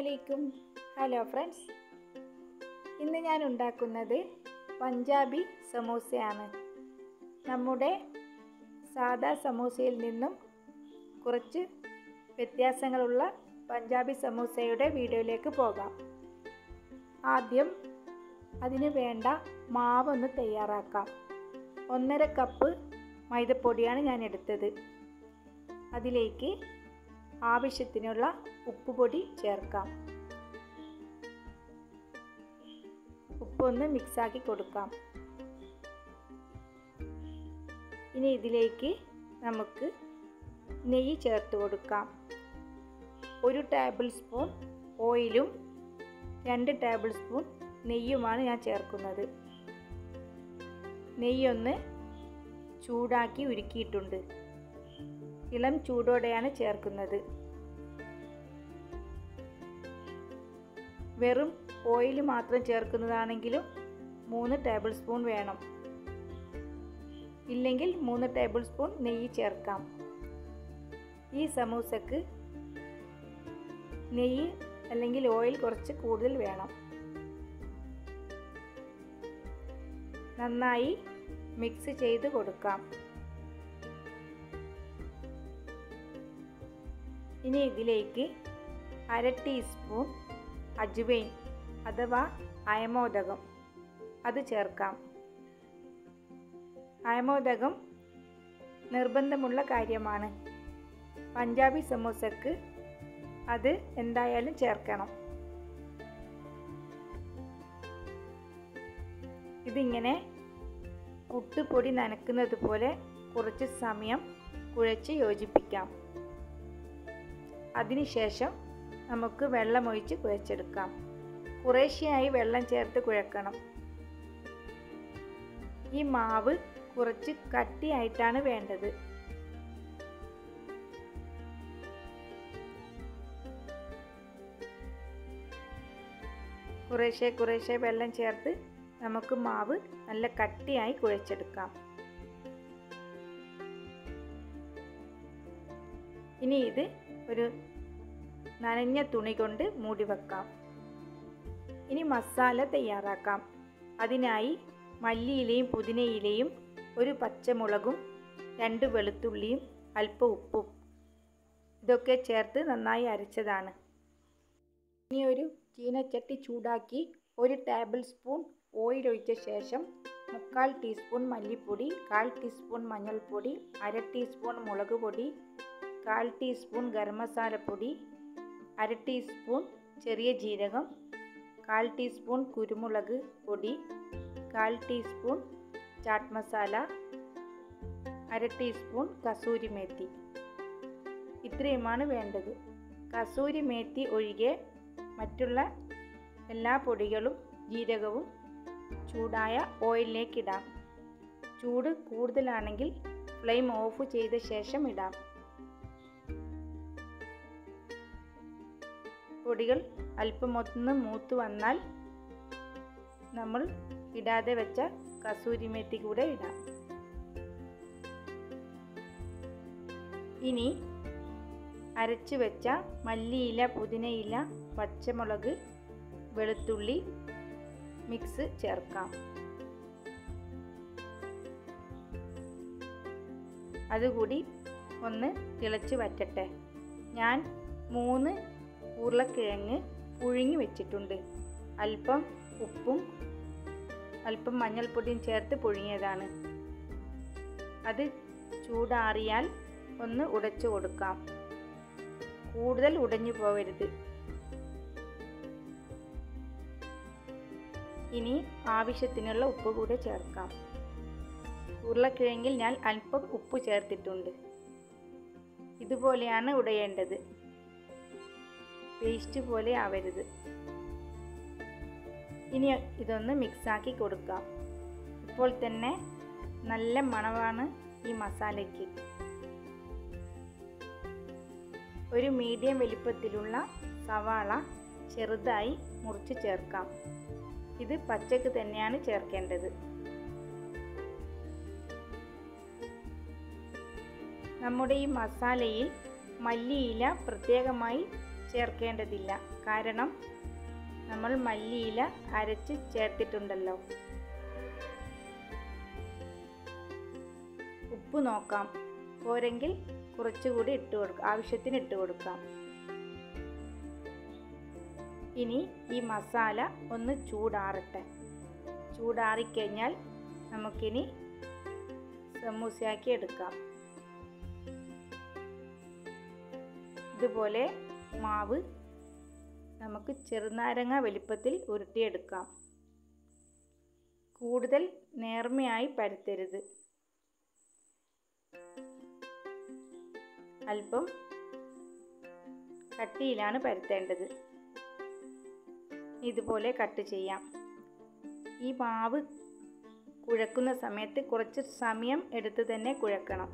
അലൈക്കും hello friends ഇന്ന് ഞാൻ ഉണ്ടാക്കുന്നത് പഞ്ചാബി സമൂസയാണ് നമ്മുടെ സാദാ സമൂസയിൽ നിന്നും കുറച്ച് വ്യത്യാസങ്ങളുള്ള പഞ്ചാബി സമൂസയുടെ വീഡിയോയിലേക്ക് പോകാം ആദ്യം അതിന് വേണ്ട മാവൊന്ന് തയ്യാറാക്കാം ഒന്നര കപ്പ് മൈദപ്പൊടിയാണ് ഞാൻ എടുത്തത് അതിലേക്ക് ആവശ്യത്തിനുള്ള ഉപ്പുപൊടി ചേർക്കാം ഉപ്പൊന്ന് മിക്സാക്കി കൊടുക്കാം ഇനി ഇതിലേക്ക് നമുക്ക് നെയ്യ് ചേർത്ത് കൊടുക്കാം ഒരു ടേബിൾ സ്പൂൺ ഓയിലും രണ്ട് ടേബിൾ സ്പൂൺ നെയ്യുമാണ് ഞാൻ ചേർക്കുന്നത് നെയ്യൊന്ന് ചൂടാക്കി ഉരുക്കിയിട്ടുണ്ട് ഇളം ചൂടോടെയാണ് ചേർക്കുന്നത് വെറും ഓയിൽ മാത്രം ചേർക്കുന്നതാണെങ്കിലും മൂന്ന് ടേബിൾ സ്പൂൺ വേണം ഇല്ലെങ്കിൽ മൂന്ന് ടേബിൾ സ്പൂൺ നെയ്യ് ചേർക്കാം ഈ സമൂസക്ക് നെയ്യ് അല്ലെങ്കിൽ ഓയിൽ കുറച്ച് കൂടുതൽ വേണം നന്നായി മിക്സ് ചെയ്ത് കൊടുക്കാം ഇനി ഇതിലേക്ക് അര ടീസ്പൂൺ അജ്വൈൻ അഥവാ അയമോദകം അത് ചേർക്കാം അയമോദകം നിർബന്ധമുള്ള കാര്യമാണ് പഞ്ചാബി സമൂസക്ക് അത് എന്തായാലും ചേർക്കണം ഇതിങ്ങനെ പുട്ടുപൊടി നനക്കുന്നത് പോലെ കുറച്ച് സമയം കുഴച്ച് യോജിപ്പിക്കാം അതിനുശേഷം നമുക്ക് വെള്ളമൊഴിച്ച് കുഴച്ചെടുക്കാം കുറേശ്ശെയായി വെള്ളം ചേർത്ത് കുഴക്കണം ഈ മാവ് കുറച്ച് കട്ടിയായിട്ടാണ് വേണ്ടത് കുറേശ്ശെ കുറേശ്ശെ വെള്ളം ചേർത്ത് നമുക്ക് മാവ് നല്ല കട്ടിയായി കുഴച്ചെടുക്കാം ഇനി ഇത് ഒരു നനഞ്ഞ തുണി കൊണ്ട് മൂടി വെക്കാം ഇനി മസാല തയ്യാറാക്കാം അതിനായി മല്ലിയിലയും പുതിനയിലയും ഒരു പച്ചമുളകും രണ്ട് വെളുത്തുള്ളിയും അല്പം ഉപ്പും ഇതൊക്കെ ചേർത്ത് നന്നായി അരച്ചതാണ് ഇനി ഒരു ചീനച്ചട്ടി ചൂടാക്കി ഒരു ടേബിൾ സ്പൂൺ ഓയിൽ ഒഴിച്ച ശേഷം മുക്കാൽ ടീസ്പൂൺ മല്ലിപ്പൊടി കാൽ ടീസ്പൂൺ മഞ്ഞൾപ്പൊടി അര ടീസ്പൂൺ മുളക് പൊടി കാൽ ടീസ്പൂൺ ഗരം മസാലപ്പൊടി അര ടീസ്പൂൺ ചെറിയ ജീരകം കാൽ ടീസ്പൂൺ കുരുമുളക് പൊടി കാൽ ടീസ്പൂൺ ചാട്ട് മസാല അര ടീസ്പൂൺ കസൂരി മേത്തി ഇത്രയുമാണ് വേണ്ടത് കസൂരി മേത്തി ഒഴികെ മറ്റുള്ള എല്ലാ പൊടികളും ജീരകവും ചൂടായ ഓയിലിലേക്ക് ഇടാം ചൂട് കൂടുതലാണെങ്കിൽ ഫ്ലെയിം ഓഫ് ചെയ്ത ശേഷം ഇടാം പൊടികൾ അല്പം ഒന്ന് മൂത്ത് വന്നാൽ നമ്മൾ ഇടാതെ വെച്ച കസൂരി മെത്തി കൂടെ ഇടാം ഇനി അരച്ചു വെച്ച മല്ലിയില പുതിനയില പച്ചമുളക് വെളുത്തുള്ളി മിക്സ് ചേർക്കാം അതുകൂടി ഒന്ന് തിളച്ച് വറ്റട്ടെ ഞാൻ മൂന്ന് ഉരുളക്കിഴങ്ങ് പുഴുങ്ങി വെച്ചിട്ടുണ്ട് അല്പം ഉപ്പും അല്പം മഞ്ഞൾപ്പൊടിയും ചേർത്ത് പുഴുങ്ങിയതാണ് അത് ചൂടാറിയാൽ ഒന്ന് ഉടച്ചു കൊടുക്കാം കൂടുതൽ ഉടഞ്ഞു പോവരുത് ഇനി ആവശ്യത്തിനുള്ള ഉപ്പ് കൂടെ ചേർക്കാം ഉരുളക്കിഴങ്ങിൽ ഞാൻ അല്പം ഉപ്പ് ചേർത്തിട്ടുണ്ട് ഇതുപോലെയാണ് ഉടയേണ്ടത് പേസ്റ്റ് പോലെ ആവരുത് ഇനി ഇതൊന്ന് മിക്സാക്കി കൊടുക്കാം ഇപ്പോൾ തന്നെ നല്ല മണമാണ് ഈ മസാലയ്ക്ക് ഒരു മീഡിയം വലിപ്പത്തിലുള്ള സവാള ചെറുതായി മുറിച്ച് ചേർക്കാം ഇത് പച്ചക്ക് തന്നെയാണ് ചേർക്കേണ്ടത് നമ്മുടെ ഈ മസാലയിൽ മല്ലിയില പ്രത്യേകമായി ചേർക്കേണ്ടതില്ല കാരണം നമ്മൾ മല്ലിയില അരച്ച് ചേർത്തിട്ടുണ്ടല്ലോ ഉപ്പ് നോക്കാം പോരെങ്കിൽ കുറച്ചുകൂടി ഇട്ട് കൊടുക്കാം ആവശ്യത്തിന് ഇട്ട് കൊടുക്കാം ഇനി ഈ മസാല ഒന്ന് ചൂടാറട്ടെ ചൂടാറിക്കഴിഞ്ഞാൽ നമുക്കിനി സമൂസയാക്കി എടുക്കാം ഇതുപോലെ മാവ് നമുക്ക് ചെറുനാരങ്ങ വലിപ്പത്തിൽ ഉരുട്ടിയെടുക്കാം കൂടുതൽ നേർമയായി പരത്തരുത് അല്പം കട്ടിയിലാണ് പരത്തേണ്ടത് ഇതുപോലെ കട്ട് ചെയ്യാം ഈ മാവ് കുഴക്കുന്ന സമയത്ത് കുറച്ച് സമയം എടുത്ത് തന്നെ കുഴക്കണം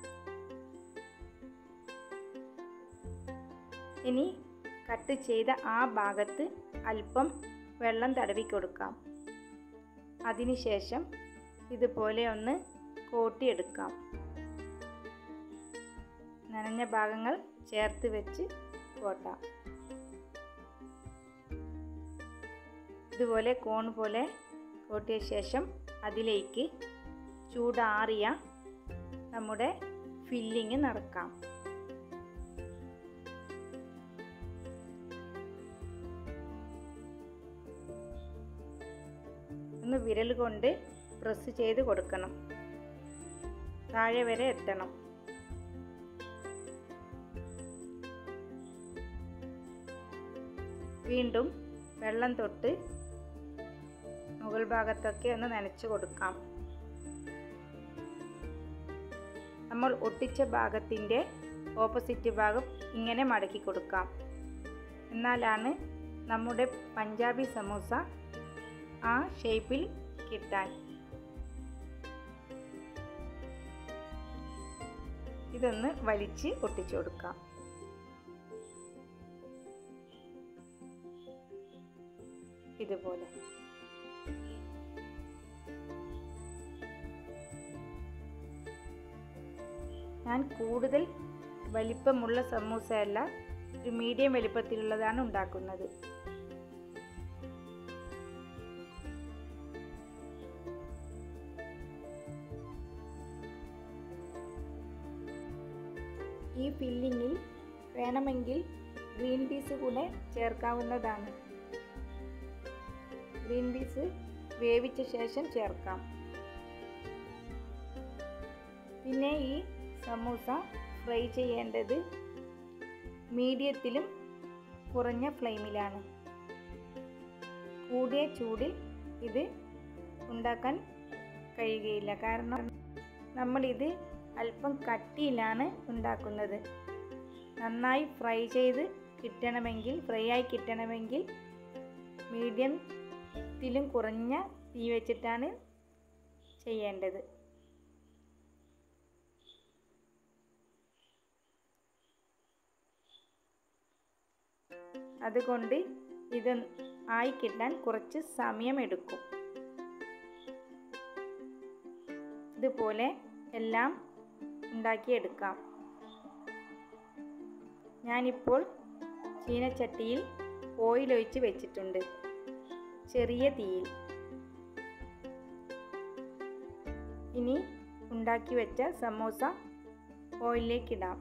ഇനി കട്ട് ചെയ്ത ആ ഭാഗത്ത് അല്പം വെള്ളം തടവി കൊടുക്കാം അതിനുശേഷം ഇതുപോലെ ഒന്ന് കോട്ടിയെടുക്കാം നനഞ്ഞ ഭാഗങ്ങൾ ചേർത്ത് വെച്ച് കോട്ടാം ഇതുപോലെ കോൺ പോലെ കോട്ടിയ ശേഷം അതിലേക്ക് ചൂടാറിയ നമ്മുടെ ഫില്ലിങ് നടക്കാം ഒന്ന് വിരൽ കൊണ്ട് പ്രസ് ചെയ്ത് കൊടുക്കണം താഴെ വരെ എത്തണം വീണ്ടും വെള്ളം തൊട്ട് മുകൾ ഭാഗത്തൊക്കെ ഒന്ന് നനച്ചു കൊടുക്കാം നമ്മൾ ഒട്ടിച്ച ഭാഗത്തിൻ്റെ ഓപ്പോസിറ്റ് ഭാഗം ഇങ്ങനെ മടക്കി കൊടുക്കാം എന്നാലാണ് നമ്മുടെ പഞ്ചാബി സമൂസ ആ ഷേപ്പിൽ കിട്ടാൻ ഇതൊന്ന് വലിച്ച് ഒട്ടിച്ചു കൊടുക്കാം ഇതുപോലെ ഞാൻ കൂടുതൽ വലിപ്പമുള്ള സമൂസയല്ല ഒരു മീഡിയം വലിപ്പത്തിലുള്ളതാണ് ഉണ്ടാക്കുന്നത് ഈ ഫില്ലിങ്ങിൽ വേണമെങ്കിൽ ഗ്രീൻ പീസ് കൂടെ ചേർക്കാവുന്നതാണ് ഗ്രീൻ പീസ് വേവിച്ച ശേഷം ചേർക്കാം പിന്നെ ഈ സമൂസ ഫ്രൈ ചെയ്യേണ്ടത് മീഡിയത്തിലും കുറഞ്ഞ ഫ്ലെയിമിലാണ് കൂടിയ ചൂടിൽ ഇത് ഉണ്ടാക്കാൻ കഴിയുകയില്ല കാരണം നമ്മളിത് അല്പം കട്ടിയിലാണ് ഉണ്ടാക്കുന്നത് നന്നായി ഫ്രൈ ചെയ്ത് കിട്ടണമെങ്കിൽ ഫ്രൈ ആയി കിട്ടണമെങ്കിൽ മീഡിയത്തിലും കുറഞ്ഞ തീ വെച്ചിട്ടാണ് ചെയ്യേണ്ടത് അതുകൊണ്ട് ഇത് ആയി കിട്ടാൻ കുറച്ച് സമയമെടുക്കും ഇതുപോലെ എല്ലാം ഉണ്ടാക്കിയെടുക്കാം ഞാനിപ്പോൾ ചീനച്ചട്ടിയിൽ ഓയിൽ ഒഴിച്ച് വെച്ചിട്ടുണ്ട് ചെറിയ തീയിൽ ഇനി ഉണ്ടാക്കി വെച്ച സമോസ ഓയിലിലേക്കിടാം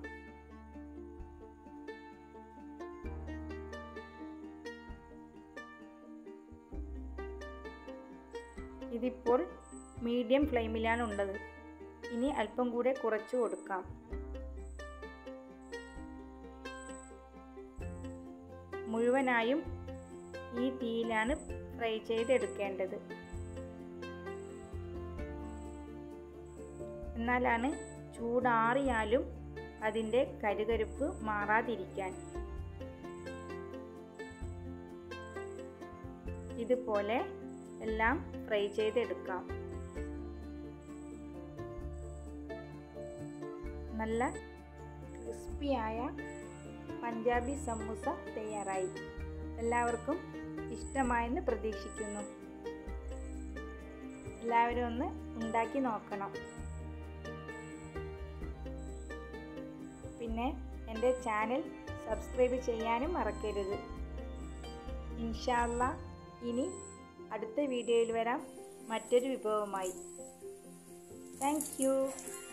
ഇതിപ്പോൾ മീഡിയം ഫ്ലെയിമിലാണ് ഉള്ളത് ഇനി അല്പം കൂടെ കുറച്ച് കൊടുക്കാം മുഴുവനായും ഈ തീയിലാണ് ഫ്രൈ ചെയ്തെടുക്കേണ്ടത് എന്നാലാണ് ചൂടാറിയാലും അതിൻ്റെ കരുകരുപ്പ് മാറാതിരിക്കാൻ ഇതുപോലെ എല്ലാം ഫ്രൈ ചെയ്തെടുക്കാം നല്ല ക്രിസ്പിയായ പഞ്ചാബി സമൂസ തയ്യാറായി എല്ലാവർക്കും ഇഷ്ടമായെന്ന് പ്രതീക്ഷിക്കുന്നു എല്ലാവരും ഒന്ന് ഉണ്ടാക്കി നോക്കണം പിന്നെ എൻ്റെ ചാനൽ സബ്സ്ക്രൈബ് ചെയ്യാനും മറക്കരുത് ഇൻഷാല്ല ഇനി അടുത്ത വീഡിയോയിൽ വരാം മറ്റൊരു വിഭവമായി താങ്ക്